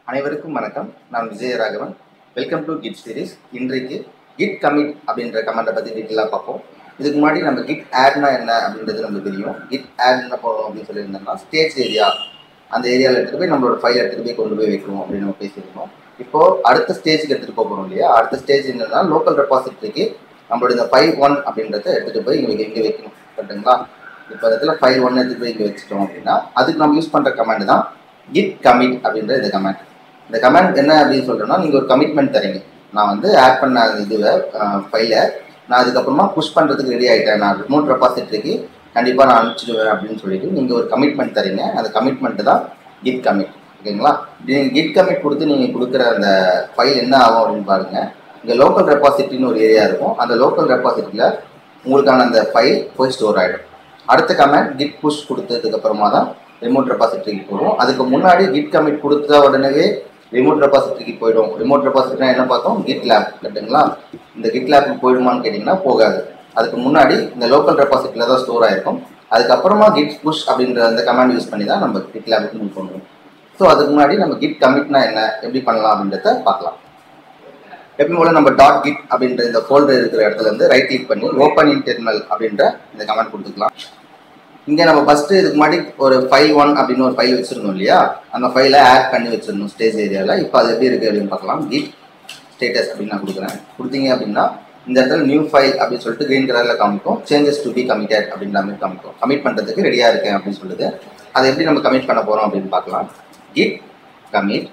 அனைவருக்கும் வணக்கம் நான் Vijayaraghavan welcome to git series இன்றைக்கு கிட் கமிட் அப்படின்ற கமெண்ட்டை பற்றி டீட்டெயிலாக பார்ப்போம் இதுக்கு முன்னாடி நம்ம கிட் ஆட்னா என்ன அப்படின்றது நமக்கு தெரியும் கிட் ஆட் என்ன போகிறோம் அப்படின்னு சொல்லியிருந்தோம்னா ஸ்டேஜ் ஏரியா அந்த ஏரியாவில் எடுத்துகிட்டு போய் நம்மளோட ஃபைல் எடுத்துகிட்டு போய் கொண்டு போய் வைக்கணும் அப்படின்னு நம்ம பேசியிருந்தோம் இப்போது அடுத்த ஸ்டேஜுக்கு எடுத்துகிட்டு போக போகிறோம் இல்லையா அடுத்த ஸ்டேஜ் என்னன்னா லோக்கல் ரெபாசிட்டரிக்கு நம்மளோட இந்த ஃபைல் ஒன் அப்படின்றத எடுத்துகிட்டு போய் இங்கே இங்கே வைக்கணும் கரெக்டுங்களா இப்போ இடத்துல ஃபைல் ஒன் எடுத்துகிட்டு போய் இங்கே வச்சுட்டோம் அப்படின்னா அதுக்கு நம்ம யூஸ் பண்ணுற கமாண்ட் தான் கிட் கமிட் அப்படின்ற இந்த கமாண்ட் இந்த கமெண்ட் என்ன அப்படின்னு சொல்றேன்னா நீங்கள் ஒரு கமிட்மெண்ட் தரீங்க நான் வந்து ஆட் பண்ண அந்த இதுவை ஃபைலை நான் அதுக்கப்புறமா புஷ் பண்ணுறதுக்கு ரெடி ஆகிட்டேன் நான் ரிமோட் ரெபாசிட்டரிக்கு கண்டிப்பாக நான் அனுப்பிச்சிடுவேன் அப்படின்னு சொல்லிட்டு நீங்கள் ஒரு கமிட்மெண்ட் தரீங்க அந்த கமிட்மெண்ட் தான் கிட் கமிட் ஓகேங்களா நீங்கள் கிட் கமிட் கொடுத்து நீங்கள் கொடுக்குற அந்த ஃபைல் என்ன ஆகும் அப்படின்னு பாருங்கள் இங்கே லோக்கல் ரெபாசிட்டரின்னு ஒரு ஏரியா இருக்கும் அந்த லோக்கல் ரெபாசிட்டரியில் உங்களுக்கான அந்த ஃபைல் போய் ஸ்டோர் ஆகிடும் அடுத்த கமெண்ட் கிட் புஷ் கொடுத்ததுக்கப்புறமா தான் ரிமோட் ரெபாசிட்டரிக்கு போகும் அதுக்கு முன்னாடி கிட் கமிட் கொடுத்த உடனே ரிமோட் ரெபாசிட்டரிக்கு போயிடும் ரிமோட் ரெபாசிட்டரினா என்ன பார்த்தோம் கிட் லேப் கரெக்டுங்களா இந்த கிட் லேப்புக்கு போயிடுமான்னு கேட்டிங்கன்னா போகாது அதுக்கு முன்னாடி இந்த லோக்கல் ரெபாசிட்டரியில் தான் ஸ்டோர் ஆயிருக்கும் அதுக்கப்புறமா கிட் புஷ் அப்படின்ற அந்த கமாண்ட் யூஸ் பண்ணி தான் நம்ம கிட் லேபுக்கு மூவ் பண்ணுவோம் ஸோ அதுக்கு முன்னாடி நம்ம கிட் கமிட்னா என்ன எப்படி பண்ணலாம் அப்படின்றத பார்க்கலாம் எப்பயும் போல நம்ம டாட் கிட் அப்படின்ற இந்த ஃபோல்டர் இருக்கிற இடத்துல இருந்து ரைட் கிளிக் பண்ணி ஓப்பன் இன் டெர்மினல் அப்படின்ற இந்த கமெண்ட் கொடுத்துக்கலாம் இங்கே நம்ம ஃபஸ்ட்டு இதுக்கு முன்னாடி ஒரு ஃபைல் ஒன் அப்படின்னு ஒரு ஃபைல் வச்சுருந்தோம் இல்லையா அந்த ஃபைலை ஆட் பண்ணி வச்சிருந்தோம் ஸ்டேஜ் ஏரியாவில் இப்போ அது எப்படி இருக்குது அப்படின்னு பார்க்கலாம் கிட் ஸ்டேட்டஸ் அப்படின்னு நான் கொடுக்குறேன் கொடுத்தீங்க அப்படின்னா இந்த இடத்துல நியூ ஃபைல் அப்படின்னு சொல்லிட்டு க்ரீன் கலரில் காமிக்கும் சேஞ்சஸ் டு பி கமிட்டட் அப்படின்ற மாதிரி காமிக்கும் கமிட் பண்ணுறதுக்கு ரெடியாக இருக்கேன் அப்படின்னு சொல்லுது அதை எப்படி நம்ம கமிட் பண்ண போகிறோம் அப்படின்னு பார்க்கலாம் கிட் கமிட்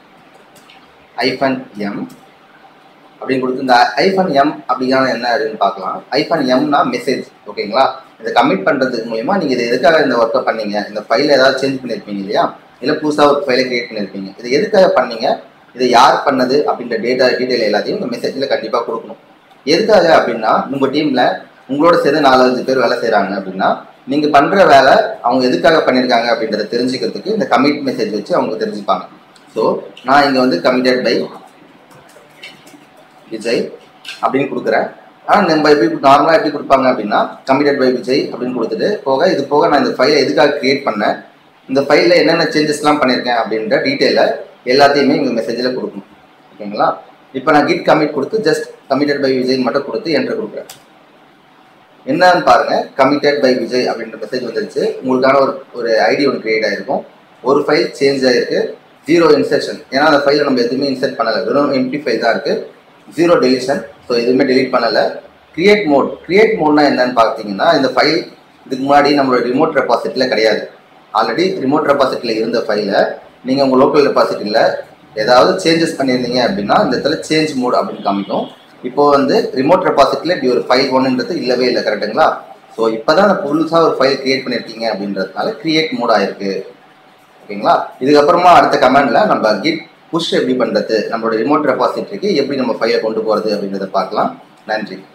ஐஃபன் எம் அப்படின்னு கொடுத்து இந்த ஐஃபன் எம் அப்படிங்கான என்ன அப்படின்னு பார்க்கலாம் ஐஃபன் எம்னா மெசேஜ் ஓகேங்களா இதை கமிட் பண்ணுறதுக்கு மூலிமா நீங்கள் இதை எதுக்காக இந்த ஒர்க்கை பண்ணீங்க இந்த ஃபைலை ஏதாவது சேஞ்ச் பண்ணியிருப்பீங்க இல்லையா இல்லை புதுசாக ஒரு ஃபைலை கிரியேட் பண்ணியிருப்பீங்க இதை எதுக்காக பண்ணீங்க இதை யார் பண்ணது அப்படின்ற டேட்டா டீட்டெயில் எல்லாத்தையும் இந்த மெசேஜில் கண்டிப்பாக கொடுக்கணும் எதுக்காக அப்படின்னா உங்கள் டீமில் உங்களோட சேர்ந்து நாலஞ்சு பேர் வேலை செய்கிறாங்க அப்படின்னா நீங்கள் பண்ணுற வேலை அவங்க எதுக்காக பண்ணியிருக்காங்க அப்படின்றத தெரிஞ்சுக்கிறதுக்கு இந்த கமிட் மெசேஜ் வச்சு அவங்க தெரிஞ்சுப்பாங்க ஸோ நான் இங்கே வந்து கமிட்டட் பை விஜய் அப்படின்னு கொடுக்குறேன் ஆனால் நம்ம எப்படி நார்மலாக எப்படி கொடுப்பாங்க அப்படின்னா கமிட்டட் பை விஜய் அப்படின்னு கொடுத்துட்டு போக இது போக நான் இந்த ஃபைலை எதுக்காக கிரியேட் பண்ணேன் இந்த ஃபைலில் என்னென்ன சேஞ்சஸ்லாம் பண்ணியிருக்கேன் அப்படின்ற டீட்டெயிலை எல்லாத்தையுமே இங்கே மெசேஜில் கொடுக்கணும் ஓகேங்களா இப்போ நான் கிட் கமிட் கொடுத்து ஜஸ்ட் கமிட்டட் பை விஜய் மட்டும் கொடுத்து என்ட்ரு கொடுக்குறேன் என்னன்னு பாருங்க கமிட்டட் பை விஜய் அப்படின்ற மெசேஜ் வந்துருச்சு உங்களுக்கான ஒரு ஒரு ஐடி ஒன்று கிரியேட் ஆகிருக்கும் ஒரு ஃபைல் சேஞ்ச் ஆகிருக்கு ஜீரோ இன்சர்ஷன் ஏன்னா அந்த ஃபைலை நம்ம எதுவுமே இன்சர்ட் பண்ணலை வெறும் எம்டி ஃபைல் தான் இருக்குது ஜீரோ டெலிஷன் ஸோ எதுவுமே டெலிட் பண்ணலை கிரியேட் மோட் கிரியேட் மோட்னா என்னன்னு பார்த்தீங்கன்னா இந்த ஃபைல் இதுக்கு முன்னாடி நம்மளோட ரிமோட் ரெபாசிட்டியில் கிடையாது ஆல்ரெடி ரிமோட் ரெபாசிட்டியில் இருந்த ஃபைலை நீங்கள் உங்கள் லோக்கல் ரெபாசிட்டியில் ஏதாவது சேஞ்சஸ் பண்ணியிருந்தீங்க அப்படின்னா இந்த இடத்துல சேஞ்ச் மோட் அப்படின்னு காமிக்கும் இப்போ வந்து ரிமோட் ரெபாசிட்டியில் இப்படி ஒரு ஃபைல் ஒன்றுன்றது இல்லவே இல்லை கரெக்டுங்களா ஸோ இப்போ தான் புதுசாக ஒரு ஃபைல் கிரியேட் பண்ணியிருக்கீங்க அப்படின்றதுனால கிரியேட் மோட் ஆயிருக்கு ஓகேங்களா இதுக்கப்புறமா அடுத்த கமெண்டில் நம்ம கிட் புஷ் எப்படி பண்ணுறது நம்மளோட ரிமோட் ரெபாசிட்டரிக்கு எப்படி நம்ம ஃபைலை கொண்டு போகிறது அப்படின்றத பார்க்கலாம் நன்றி